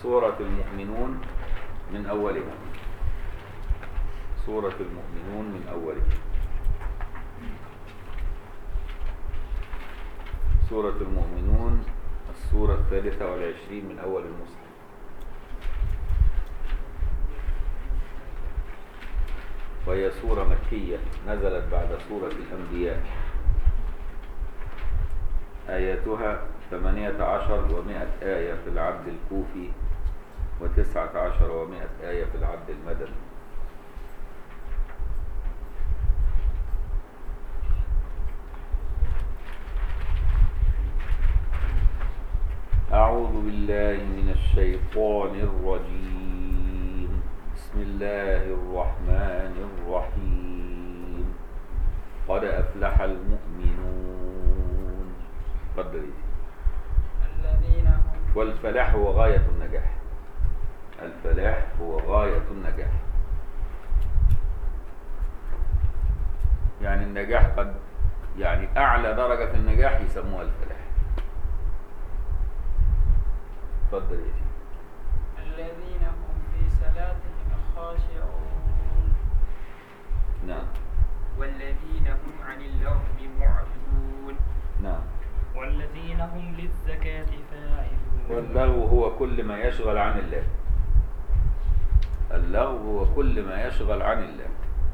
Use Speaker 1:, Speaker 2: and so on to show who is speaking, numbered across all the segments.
Speaker 1: سورة المؤمنون من أولها سورة المؤمنون من أولها سورة المؤمنون السورة الثالثة والعشرين من أول المصحف وهي سورة مكية نزلت بعد سورة الأنبياء آياتها ثمانية عشر ومائة آية في العبد الكوفي وتسعة عشر ومائة آية في العبد المدني أعوذ بالله من الشيطان الرجيم بسم الله الرحمن الرحيم قد أفلح المؤمنون قدر
Speaker 2: الذين هم
Speaker 1: والفلاح هو غاية النجاح الفلاح هو غاية النجاح يعني النجاح قد يعني أعلى درجة في النجاح يسموها الفلاح اتفضل يا سيدي
Speaker 2: الذين هم في صلاتهم خاشعون
Speaker 1: نعم
Speaker 3: والذين هم عن اللغو معرضون
Speaker 1: نعم
Speaker 4: والذين هم للزكاة فاعلون
Speaker 1: واللغو هو كل ما يشغل عن الله اللغو هو كل ما يشغل عن الله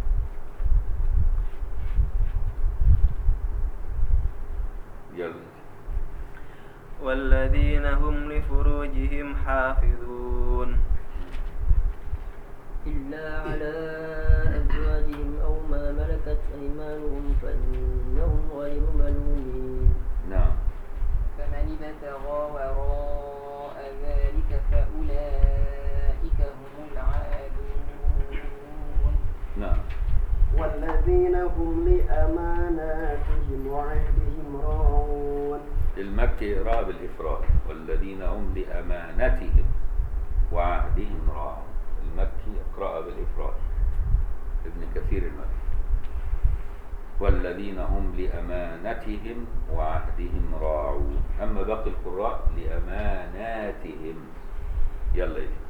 Speaker 1: يلا
Speaker 5: والذين هم لفروجهم حافظون
Speaker 6: إلا على أزواجهم أو ما ملكت أيمانهم فإنهم غير ملومين
Speaker 1: نعم
Speaker 2: فمن ابتغى وراء ذلك فأولئك هم العادون
Speaker 1: نعم
Speaker 7: والذين هم لأماناتهم وعهدهم راعون
Speaker 1: المكي يقرأ بالإفراد والذين هم لأمانتهم وعهدهم راعون المكي يقرأ بالإفراد ابن كثير المكي والذين هم لأمانتهم وعهدهم راعون أما باقي القراء لأماناتهم يلا يجي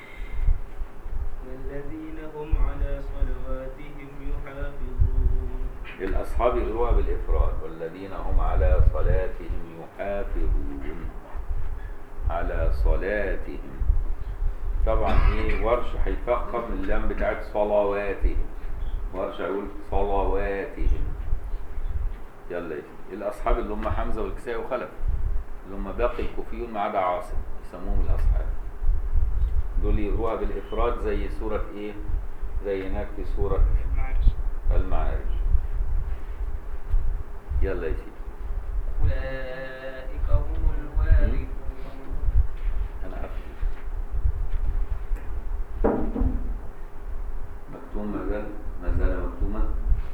Speaker 5: والذين هم على صلواتهم يحافظون
Speaker 1: الأصحاب يقروها بالإفراد والذين هم على صلاتهم يحافظون على صلاتهم طبعا ايه ورش هيفخم اللام بتاعت صلواتهم ورش هيقول صلواتهم يلا يا سيدي. الأصحاب اللي هم حمزة والكسائي وخلف اللي هم باقي الكوفيون ما عدا عاصم يسموهم الأصحاب دول يقروها بالإفراد زي سورة ايه زي هناك في سورة
Speaker 4: معلش
Speaker 1: المعارج يلا يا سيدي
Speaker 2: أولئك هم الوارثون
Speaker 1: انا قفل مكتوم ما زال ما زال مكتوما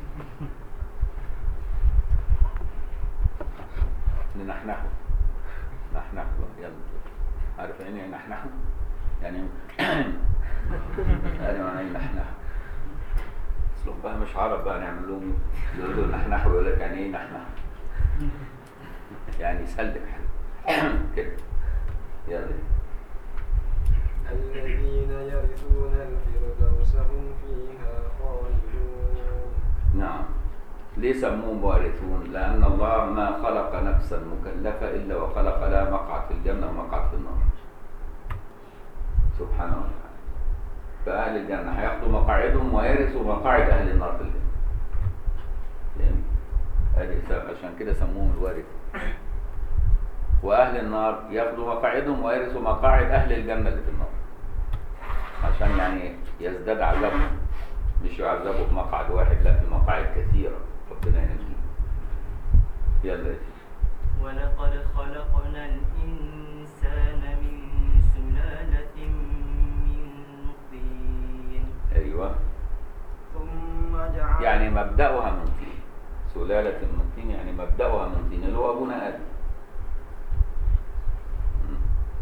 Speaker 1: ننحنحه نحنحه يلا عارف يعني ايه نحنحه يعني يعني معناه نحنحه اصلهم بقى مش عرب بقى نعمل لهم يقولوا نحنحه ويقول لك يعني ايه نحنحه يعني يسلم كده يلا
Speaker 7: الذين يرثون الفردوس هم فيها خالدون
Speaker 1: نعم ليه سموهم وارثون لأن الله ما خلق نفسا مكلفة إلا وخلق لها مقعد في الجنة ومقعد في النار سبحانه وتعالى فأهل الجنة هياخدوا مقاعدهم ويرثوا مقاعد أهل النار في الجنة فهمت؟ ادي سبب عشان كده سموهم الوارث وأهل النار ياخدوا مقاعدهم ويرثوا مقاعد أهل الجنة اللي في النار عشان يعني يزداد عذابهم مش يعذبوا في مقعد واحد لا في مقاعد كثيرة ربنا ينجيه يلا يا سيدي.
Speaker 5: ولقد خلقنا الإنسان من سلالة من طين
Speaker 1: أيوه
Speaker 5: ثم جعل
Speaker 1: يعني مبدأها من طين سلالة من طين يعني مبدأها من طين اللي هو أبونا آدم مم.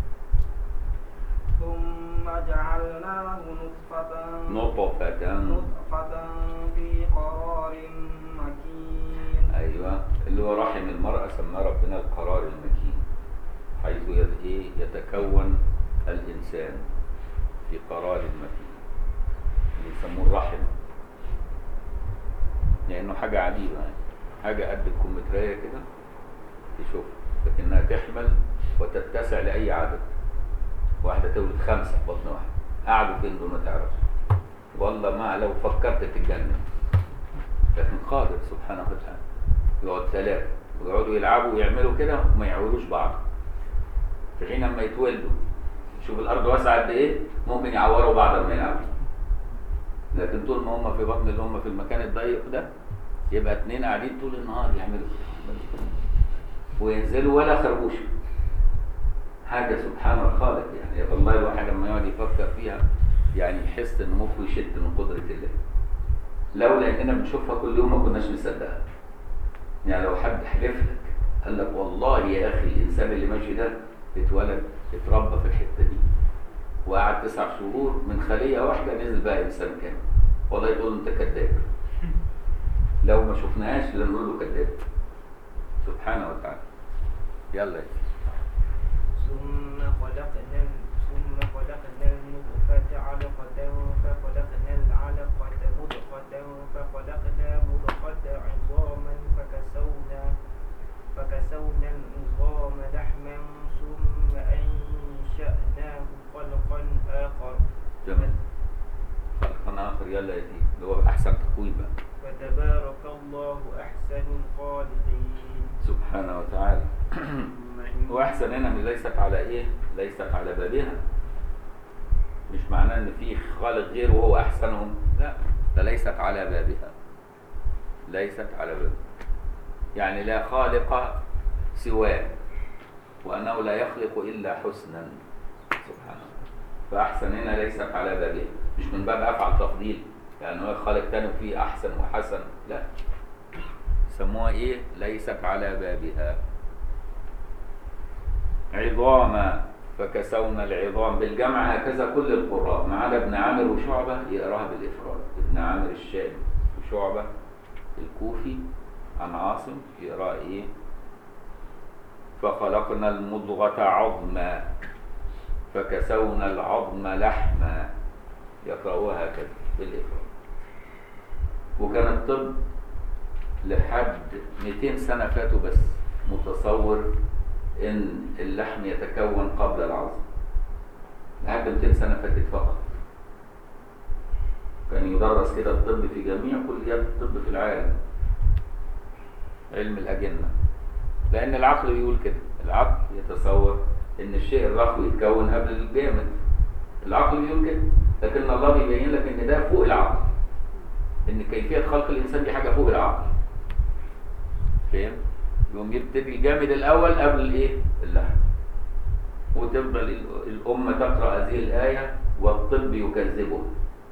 Speaker 5: ثم جعلناه نطفة
Speaker 1: نطفة
Speaker 5: نطفة في قرار مكين
Speaker 1: أيوه اللي هو رحم المرأة سماه ربنا القرار المكين حيث يت- إيه يتكون الإنسان في قرار مكين اللي يسموه الرحم لأنه حاجة عجيبة يعني حاجة قد الكمبيوترية كده تشوف لكنها تحمل وتتسع لأي عدد واحدة تولد خمسة في بطن واحد قعدوا فين دول ما تعرفش والله ما لو فكرت تتجنن لكن قادر سبحانه وتعالى يقعد ثلاثة ويقعدوا يلعبوا ويعملوا كده وما يعوروش بعض في حين لما يتولدوا شوف الأرض واسعة قد إيه ممكن يعوروا بعض لما يلعبوا لكن طول ما هم في بطن اللي هم في المكان الضيق ده يبقى اتنين قاعدين طول النهار يعملوا كده. وينزلوا ولا خربوش حاجة سبحان الخالق يعني والله الواحد لما يقعد يفكر فيها يعني يحس ان مخه يشت من قدرة الله لولا اننا بنشوفها كل يوم ما كناش نصدقها يعني لو حد حلف لك قال لك والله يا اخي الانسان اللي ماشي ده اتولد اتربى في الحته دي وقعد تسع شهور من خليه واحده نزل بقى انسان كامل والله يقول له انت كذاب لو ما شفناهاش لنقول له كذاب سبحانه وتعالى يلا يا سيدي.
Speaker 3: ثم خلقنا ثم خلقنا النطفة علقة فخلقنا العلقة مضغة فخلقنا مضغة عظاما فكسونا فكسونا العظام لحما ثم أنشأناه خلقا آخر
Speaker 1: تمام خلقنا اخر يلا يا سيدي اللي هو احسن تقويم بقى
Speaker 3: فتبارك الله أحسن الخالقين
Speaker 1: سبحانه وتعالى
Speaker 3: ثم إن-
Speaker 1: واحسن هنا من ليست على ايه ليست على بابها مش معناه ان في خالق غيره وهو احسنهم لا ده ليست على بابها ليست على بابها يعني لا خالق سواه وانه لا يخلق الا حسنا سبحانه فاحسن هنا ليست على بابها مش من باب افعل تفضيل يعني هو خالق تاني فيه احسن وحسن لا سموها ايه ليست على بابها عظاما فكسونا العظام بالجمع هكذا كل القراء ما عدا ابن عامر وشعبة يقراها بالإفراد ابن عامر الشامي وشعبة الكوفي عن عاصم يقرأ إيه فخلقنا المضغة عظما فكسونا العظم لحما يقرأوها هكذا بالإفراد وكان الطب لحد 200 سنة فاتوا بس متصور ان اللحم يتكون قبل العظم لحد 200 سنه فاتت فقط كان يدرس كده الطب في جميع كليات الطب في العالم علم الاجنه لان العقل بيقول كده العقل يتصور ان الشيء الرخو يتكون قبل الجامد العقل بيقول كده لكن الله بيبين لك ان ده فوق العقل ان كيفيه خلق الانسان دي حاجه فوق العقل فاهم يقوم يبتدي الجامد الاول قبل الايه اللحم وتفضل ال- الامه تقرا هذه الايه والطب يكذبه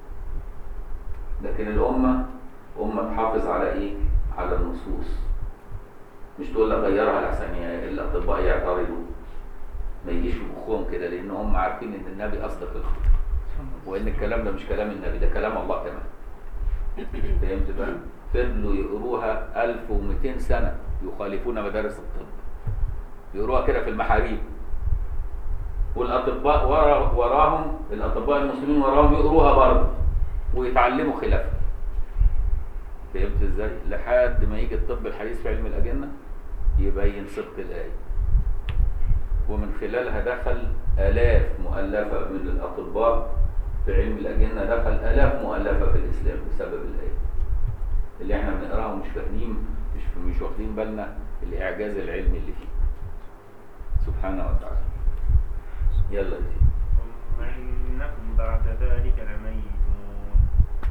Speaker 1: لكن الامه امه تحافظ على ايه على النصوص مش تقول لك غيرها لحسن ي- الاطباء يعترضوا ما يجيش في مخهم كده لان هم عارفين ان النبي اصدق الخلق وان الكلام ده مش كلام النبي ده كلام الله كمان فهمت بقى فضلوا يقروها 1200 سنة يخالفون مدارس الطب يقروها كده في المحاريب والأطباء ورا وراهم الأطباء المسلمين وراهم يقروها برضه ويتعلموا خلافها فهمت ازاي؟ لحد ما يجي الطب الحديث في علم الأجنة يبين صدق الآية ومن خلالها دخل آلاف مؤلفة من الأطباء في علم الأجنة دخل آلاف مؤلفة في الإسلام بسبب الآية اللي احنا بنقراها ومش فاهمين مش مش واخدين بالنا الإعجاز العلمي اللي فيه سبحانه وتعالى يلا يا سيدي
Speaker 3: ثم إنكم بعد ذلك لميتون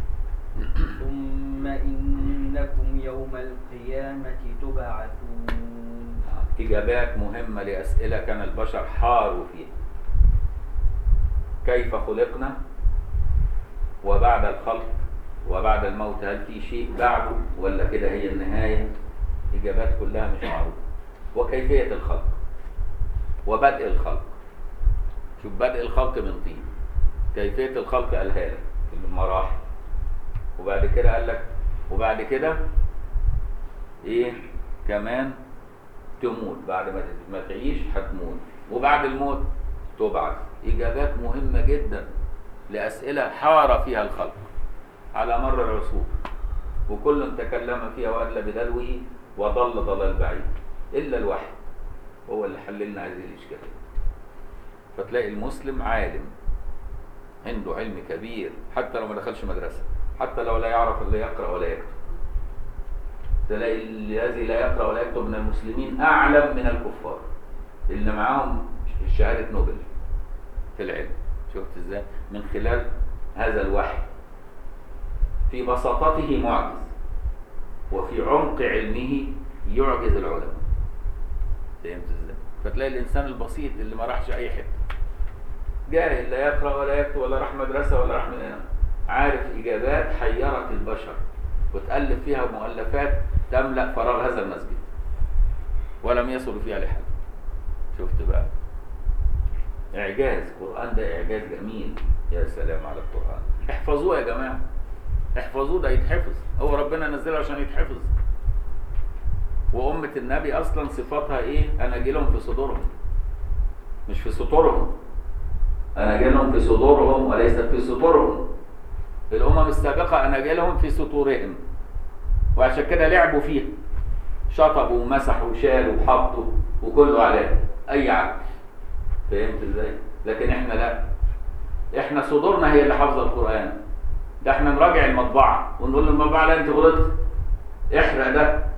Speaker 2: ثم إنكم يوم القيامة تبعثون
Speaker 1: إجابات مهمة لأسئلة كان البشر حاروا فيها كيف خلقنا وبعد الخلق وبعد الموت هل في شيء بعده ولا كده هي النهاية إجابات كلها مش معروفة وكيفية الخلق وبدء الخلق شوف بدء الخلق من طين كيفية الخلق قالها لك في المراحل وبعد كده قال لك وبعد كده ايه كمان تموت بعد ما ما تعيش هتموت وبعد الموت تبعث إجابات مهمة جدا لأسئلة حار فيها الخلق على مر العصور وكل تكلم فيها وأدلى بدلوه وضل ضلال بعيد إلا الوحي هو اللي حل لنا هذه الإشكالية فتلاقي المسلم عالم عنده علم كبير حتى لو ما دخلش مدرسة حتى لو لا يعرف اللي يقرأ ولا يكتب تلاقي الذي لا يقرأ ولا يكتب من المسلمين أعلم من الكفار اللي معاهم شهادة نوبل في العلم شفت ازاي من خلال هذا الوحي في بساطته معجز وفي عمق علمه يعجز العلماء فهمت ازاي فتلاقي الانسان البسيط اللي ما راحش اي حته جاهل لا يقرا ولا يكتب ولا راح مدرسه ولا راح من هنا عارف اجابات حيرت البشر وتالف فيها مؤلفات تملا فراغ هذا المسجد ولم يصلوا فيها لحل شفت بقى اعجاز القران ده اعجاز جميل يا سلام على القران احفظوه يا جماعه احفظوه ده يتحفظ هو ربنا نزله عشان يتحفظ وأمة النبي أصلا صفاتها إيه؟ أناجيلهم في صدورهم مش في سطورهم أناجيلهم في صدورهم وليست في سطورهم الأمم السابقة أناجيلهم في سطورهم وعشان كده لعبوا فيها شطبوا ومسحوا وشالوا وحطوا وكله عليه أي عقل فهمت إزاي؟ لكن إحنا لا إحنا صدورنا هي اللي حافظة القرآن ده إحنا نراجع المطبعة ونقول للمطبعة لا أنت غلطت احرق ده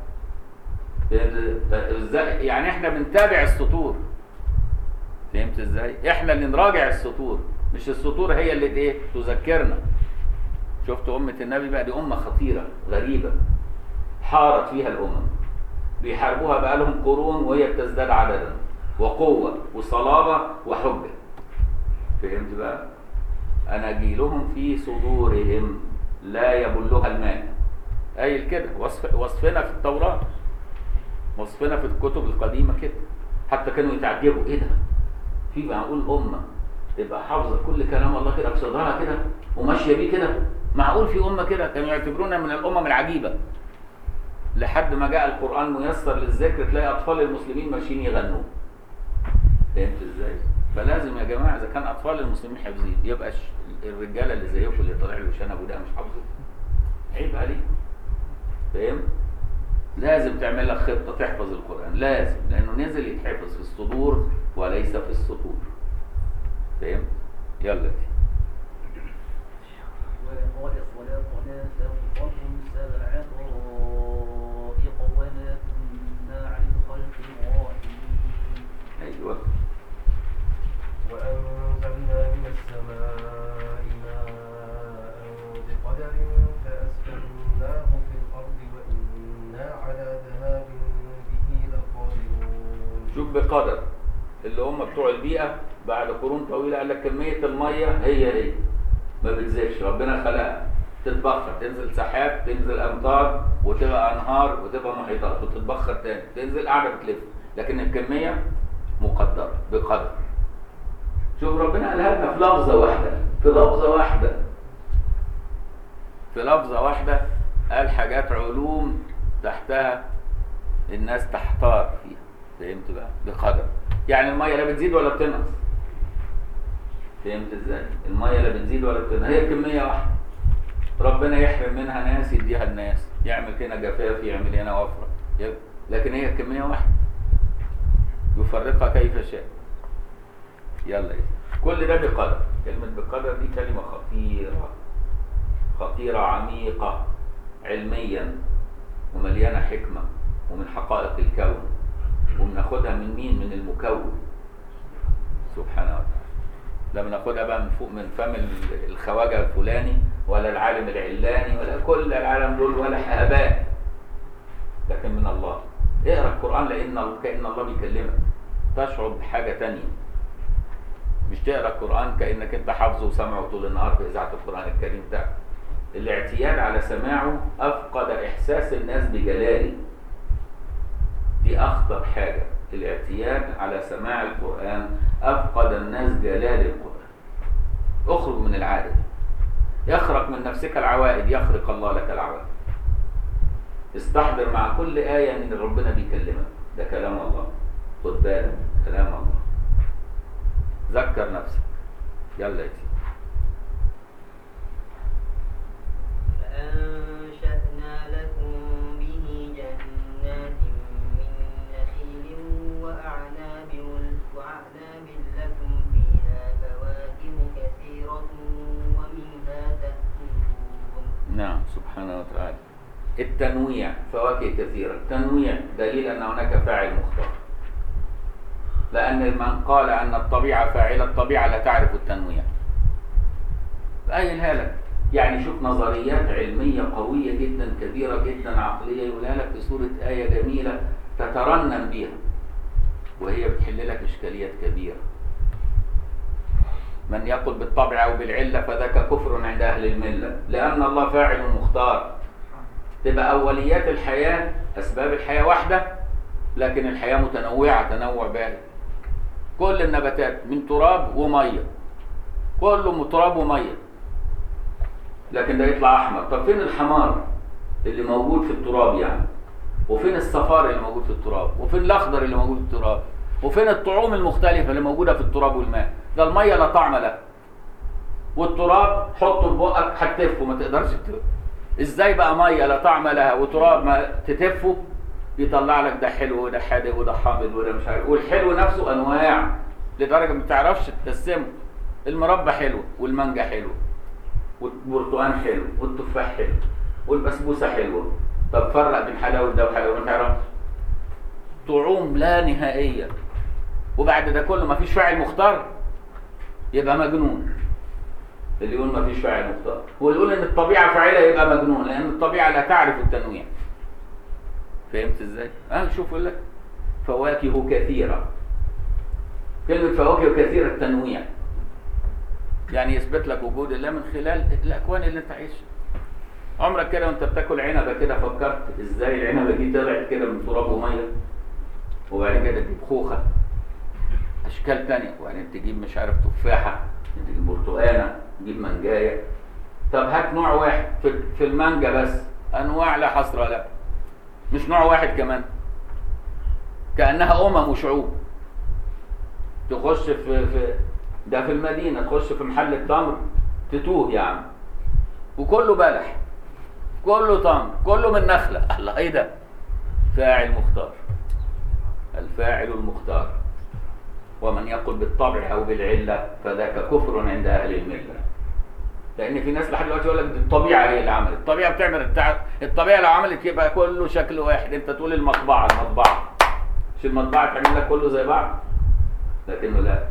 Speaker 1: ازاي يعني احنا بنتابع السطور فهمت ازاي احنا اللي نراجع السطور مش السطور هي اللي ايه تذكرنا شفت امه النبي بقى دي امه خطيره غريبه حارت فيها الامم بيحاربوها بقالهم قرون وهي بتزداد عددا وقوه وصلابه وحجه فهمت بقى اناجيلهم في صدورهم لا يبلها الماء قايل كده وصف وصفنا في التوراه وصفنا في الكتب القديمه كده حتى كانوا يتعجبوا ايه ده في معقول امه تبقى حافظه كل كلام الله كده في صدرها كده وماشيه بيه كده معقول في امه كده كانوا يعتبرونا من الامم العجيبه لحد ما جاء القران ميسر للذكر تلاقي اطفال المسلمين ماشيين يغنوا فهمت ازاي فلازم يا جماعه اذا كان اطفال المسلمين حافظين يبقى الرجاله اللي زيكم اللي طالع له شنب وده مش حافظه عيب عليك فهمت لازم تعمل لك خطة تحفظ القرآن لازم لأنه نزل يتحفظ في الصدور وليس في السطور فهمت؟ يلا دي.
Speaker 2: ولقد خلقنا فوقكم سبع طرائق وما كنا عن الخلق غافلين
Speaker 1: أيوه
Speaker 7: وأنزلنا من السماء ماء بقدر فأسكناه في الأرض وإنا على ذهاب به لقادرون
Speaker 1: شوف بقدر اللي هم بتوع البيئة بعد قرون طويلة قال لك كمية المية هي هي ما بتزيدش ربنا خلقها تتبخر تنزل سحاب تنزل أمطار وتبقى أنهار وتبقى محيطات وتتبخر تاني تنزل قاعدة بتلف لكن الكمية مقدرة بقدر شوف ربنا قالها لنا في لفظة واحدة في لفظة واحدة في لفظة واحدة قال حاجات علوم تحتها الناس تحتار فيها فهمت بقى بقدر يعني المية لا بتزيد ولا بتنقص فهمت ازاي المية لا بتزيد ولا بتنقص هي كمية واحدة ربنا يحرم منها ناس يديها الناس يعمل هنا جفاف يعمل هنا وفرة يب- لكن هي كمية واحدة يفرقها كيف شاء يلا يا سيدي. كل ده بقدر كلمة بقدر دي كلمة خطيرة خطيرة عميقة علميا ومليانة حكمة ومن حقائق الكون وبناخدها من مين؟ من المكون سبحانه وتعالى لا بناخدها بقى من فوق من فم ال- الخواجة الفلاني ولا العالم العلاني ولا كل العالم دول ولا آباء لكن من الله اقرا القرآن لأن كأن الله بيكلمك تشعر بحاجة تانية مش تقرا القرآن كأنك انت حافظه وسامعه طول النهار في إذاعة القرآن الكريم بتاعك الاعتياد على سماعه أفقد إحساس الناس بجلاله دي أخطر حاجة الاعتياد على سماع القرآن أفقد الناس جلال القرآن اخرج من العادة يخرق من نفسك العوائد يخرق الله لك العوائد استحضر مع كل آية من ربنا بيكلمك ده كلام الله خد بالك كلام الله ذكر نفسك يلا يا سيدي
Speaker 6: فأنشأنا لكم به جنات من نخيل وأعناب وأعناب لكم فيها فواكه كثيرة ومنها تأكلون
Speaker 1: نعم سبحانه وتعالى التنويع فواكه كثيرة التنويع دليل أن هناك فاعل مختار لأن من قال أن الطبيعة فاعلة الطبيعة لا تعرف التنويع قايلها لك يعني شوف نظريات علمية قوية جدا كبيرة جدا عقلية يقولها لك في صورة آية جميلة تترنم بيها وهي بتحل لك إشكاليات كبيرة من يقل بالطبع أو بالعلة فذاك كفر عند أهل الملة لأن الله فاعل مختار تبقى أوليات الحياة أسباب الحياة واحدة لكن الحياة متنوعة تنوع بالغ كل النباتات من تراب ومية كله من تراب ومية لكن ده يطلع أحمر طب فين الحمار اللي موجود في التراب يعني وفين الصفار اللي موجود في التراب وفين الأخضر اللي موجود في التراب وفين الطعوم المختلفة اللي موجودة في التراب والماء ده المية لا طعم لها والتراب حطه في بقك هتتفه ما تقدرش ت... ازاي بقى ميه لا طعم لها وتراب ما تتفه يطلع لك ده حلو وده حادق وده حامض وده مش عارف والحلو نفسه انواع لدرجه ما تعرفش تقسمه المربى حلو والمانجا حلو والبرتقال حلو والتفاح حلو والبسبوسه حلوه طب فرق بين حلاوه ده وحلاوه ما تعرفش طعوم لا نهائيه وبعد ده كله ما فيش فاعل مختار يبقى مجنون اللي يقول ما فيش فاعل مختار واللي يقول ان الطبيعه فاعله يبقى مجنون لان الطبيعه لا تعرف التنويع فهمت ازاي اه شوف يقول لك فواكه كثيره كلمه فواكه كثيره التنويع يعني يثبت لك وجود الله من خلال الاكوان اللي انت عايشها عمرك كده وانت بتاكل عنبه كده فكرت ازاي العنبه دي طلعت كده من تراب وميه وبعدين كده تجيب خوخه اشكال تانية وبعدين تجيب مش عارف تفاحه تجيب برتقانه تجيب مانجايه طب هات نوع واحد في في المانجا بس انواع لا حصر لها مش نوع واحد كمان كانها امم وشعوب تخش في في ده في المدينه تخش في محل التمر تتوه يا عم وكله بلح كله تمر كله من نخله الله ايه ده فاعل مختار الفاعل المختار ومن يقل بالطبع او بالعله فذاك كفر عند اهل المله لان في ناس لحد دلوقتي يقول لك دي الطبيعه هي اللي عملت الطبيعه بتعمل التع... الطبيعه لو عملت يبقى كله شكل واحد انت تقول المطبعه المطبعه مش المطبعه تعمل لك كله زي بعض لكنه لا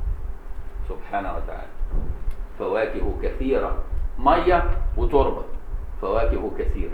Speaker 1: سبحانه وتعالى فواكه كثيره ميه وتربه فواكه كثيره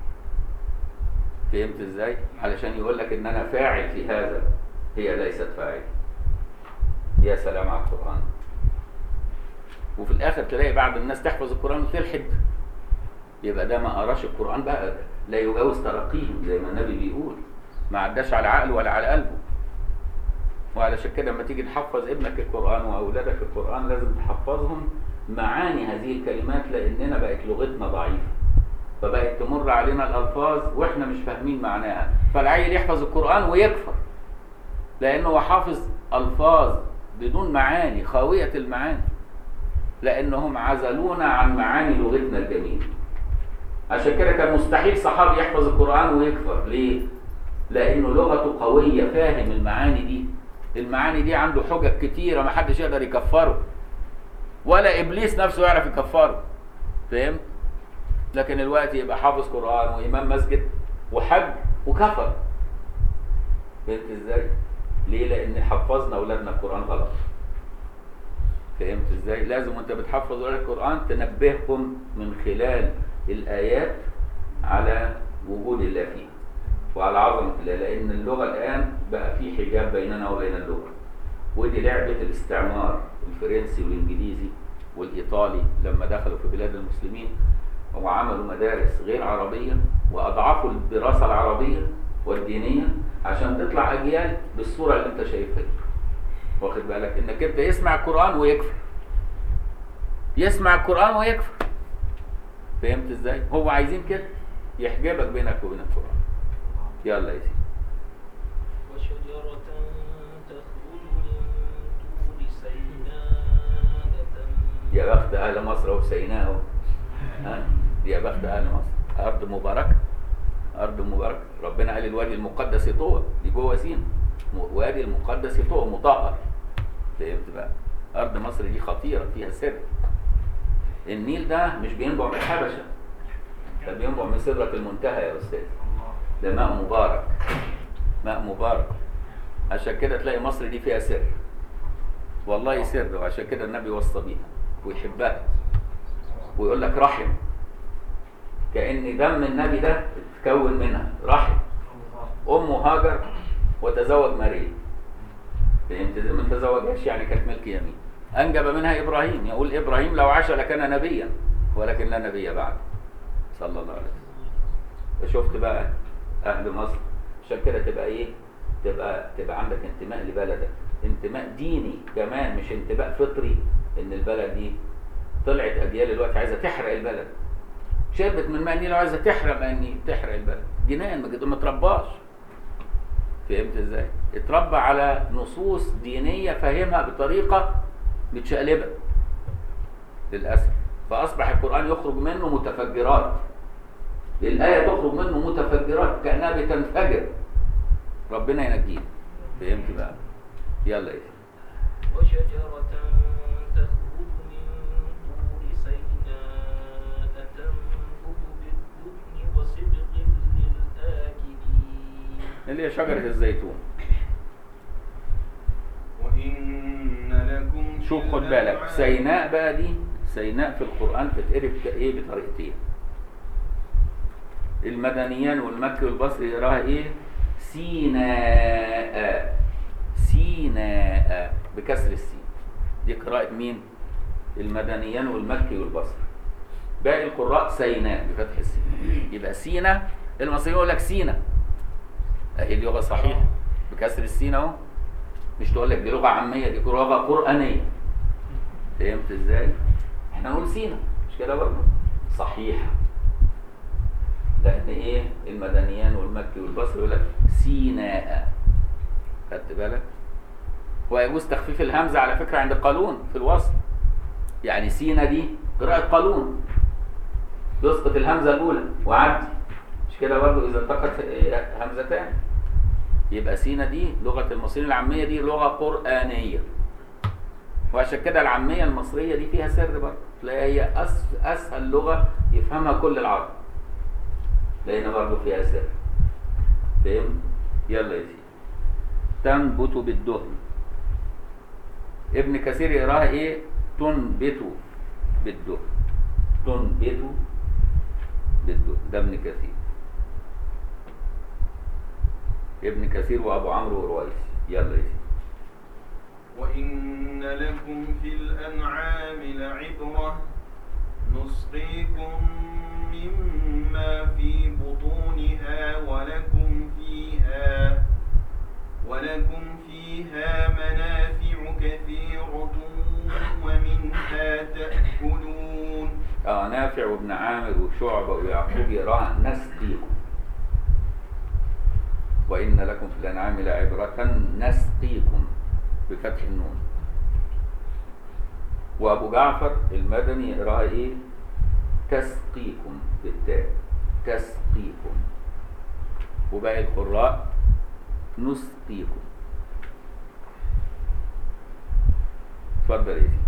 Speaker 1: فهمت ازاي علشان يقول لك ان انا فاعل في هذا هي ليست فاعل يا سلام على القرآن وفي الآخر تلاقي بعض الناس تحفظ القرآن وتلحد يبقى ده ما قراش القرآن بقى لا يجاوز ترقيهم زي ما النبي بيقول ما عداش على عقله ولا على قلبه وعلشان كده لما تيجي تحفظ ابنك القرآن وأولادك القرآن لازم تحفظهم معاني هذه الكلمات لأننا بقت لغتنا ضعيفة فبقت تمر علينا الألفاظ وإحنا مش فاهمين معناها فالعيل يحفظ القرآن ويكفر لأنه هو حافظ ألفاظ بدون معاني خاوية المعاني لأنهم عزلونا عن معاني لغتنا الجميلة عشان كده كان مستحيل صحابي يحفظ القرآن ويكفر ليه؟ لأنه لغته قوية فاهم المعاني دي المعاني دي عنده حجج كتيرة ما حدش يقدر يكفره ولا إبليس نفسه يعرف يكفره فهمت؟ لكن الوقت يبقى حافظ قرآن وإمام مسجد وحج وكفر فهمت ازاي؟ ليه؟ لأن حفظنا أولادنا القرآن غلط. فهمت ازاي؟ لازم وأنت بتحفظ أولادك القرآن تنبههم من خلال الآيات على وجود الله فيها وعلى عظمة الله لأن اللغة الآن بقى في حجاب بيننا وبين اللغة. ودي لعبة الاستعمار الفرنسي والإنجليزي والإيطالي لما دخلوا في بلاد المسلمين وعملوا مدارس غير عربية وأضعفوا الدراسة العربية والدينية عشان تطلع اجيال بالصوره اللي انت شايفها دي واخد بالك انك انت يسمع القران ويكفر يسمع القران ويكفر فهمت ازاي هو عايزين كده يحجبك بينك وبين القران يلا يا سيدي
Speaker 4: وشجرة تخرج من طور سيناء
Speaker 1: يا بخت اهل مصر وسيناء أهو. ها يا بخت اهل مصر ارض مباركه ارض مباركه ربنا قال الوادي المقدس طوى دي جوه سينا م- وادي المقدس طوى مطهر فهمت بقى ارض مصر دي خطيره فيها سر النيل ده مش بينبع من الحبشه ده بينبع من سدره المنتهى يا استاذ ده ماء مبارك ماء مبارك عشان كده تلاقي مصر دي فيها سر والله سر وعشان كده النبي وصى بيها ويحبها ويقول لك رحم كأن دم النبي ده اتكون منها رحم أمه هاجر وتزوج مريم فهمت ازاي؟ ما تزوجهاش يعني كانت ملك يمين أنجب منها إبراهيم يقول إبراهيم لو عاش لكان نبيا ولكن لا نبي بعد صلى الله عليه وسلم شفت بقى أهل مصر عشان كده تبقى إيه تبقى تبقى عندك انتماء لبلدك انتماء ديني كمان مش انتماء فطري ان البلد دي طلعت اجيال دلوقتي عايزه تحرق البلد شربت من ماء النيل وعايزه تحرق ماء النيل تحرق البلد جنان ما كده ما ترباش فهمت ازاي اتربى على نصوص دينيه فاهمها بطريقه متشقلبه للاسف فاصبح القران يخرج منه متفجرات الايه تخرج منه متفجرات كانها بتنفجر ربنا ينجينا فهمت بقى يلا ايه
Speaker 8: وشجرة تخرج من طور سيناء تنبت بالدهن وصبغ للآكلين
Speaker 1: اللي هي شجره الزيتون
Speaker 5: وإن لكم في
Speaker 1: شوف خد بالك
Speaker 5: الأنعام-
Speaker 1: سيناء بقى دي سيناء في القرآن تتقرب ايه بطريقتين المدنيان والمكي والبصري يراها ايه سيناء سيناء بكسر السين دي قراءة مين المدنيان والمكي والبصري باقي القراء سيناء بفتح السين يبقى سينا المصريين يقول لك سينا اهي دي لغة صحيحة بكسر السين اهو مش تقول لك دي لغة عامية دي لغة قرآنية فهمت ازاي؟ احنا نقول سينا مش كده برضه؟ صحيحة لأن ايه المدنيان والمكي والبصري يقول لك سيناء خدت بالك؟ ويجوز تخفيف الهمزة على فكرة عند قالون في الوصل يعني سينا دي قراءة قالون يسقط الهمزة الأولى وعدي مش كده برضه إذا التقت إيه، همزتان يبقى سينا دي لغة المصريين العامية دي لغة قرآنية وعشان كده العامية المصرية دي فيها سر برضه تلاقيها هي أس أسهل لغة يفهمها كل العرب لأن برضه فيها سر فهم؟ يلا يا سيدي تنبت بالدهن ابن كثير يقراها ايه تنبت بالدهن تنبت بالدهن ده ابن كثير ابن كثير وابو عمرو ورويس يلا يا سيدي
Speaker 5: وإن لكم في الأنعام لعبرة نسقيكم مما في بطونها ولكم فيها ولكم فيها منافع كثيرة ومنها تأكلون
Speaker 1: اه نافع وابن عامر وشعبة ويعقوب يراها نسقيكم وإن لكم في الأنعام لعبرة نسقيكم بفتح النون وأبو جعفر المدني يقراها إيه؟ تسقيكم بالتاء تسقيكم وباقي القراء نسقيكم اتفضل يا سيدي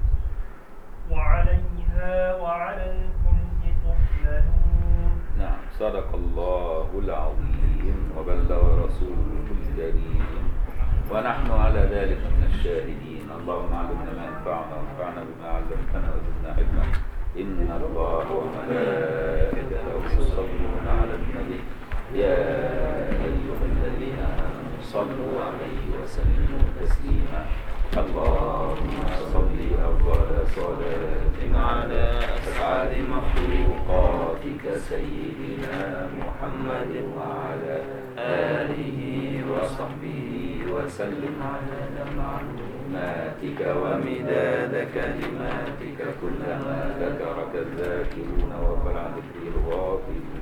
Speaker 4: وعليها وعلى الفلك تحملون
Speaker 1: نعم صدق الله العظيم وبلغ رسوله الكريم ونحن على ذلك من الشاهدين اللهم علمنا ما ينفعنا وانفعنا بما علمتنا وزدنا علما ان الله وملائكته يصلون على النبي يا ايها الذين امنوا صلوا عليه وسلموا تسليما اللهم صل افضل صلاه على اسعد مخلوقاتك سيدنا محمد وعلى اله وصحبه وسلم على معلوماتك ومداد كلماتك كلما ذكرك الذاكرون وفر عن ذكر الغافلون